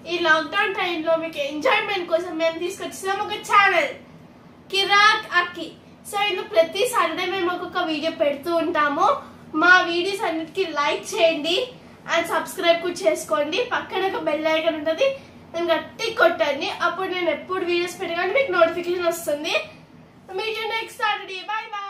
ఈ లాక్డౌన్ టైంలో మీకు ఎంజాయ్మెంట్ కోసం మేము తీసుకొచ్చినాం ఒక ఛానల్ కిరాక్ అక్కి సో ఇందులో ప్రతి సండే మేము ఒక్కొక్క వీడియో పెడుతూ ఉంటాము మా వీడియోస్ అన్నిటికీ లైక్ చేయండి అండ్ సబ్స్క్రైబ్ కూడా చేసుకోండి పక్కన ఒక బెల్ ఐకాన్ ఉంటుంది దాన్ని గట్టి కొట్టండి అప్పుడు నేను ఎప్పుడు వీడియోస్ పెట్టగానే మీకు నోటిఫికేషన్ వస్తుంది meet next Saturday bye bye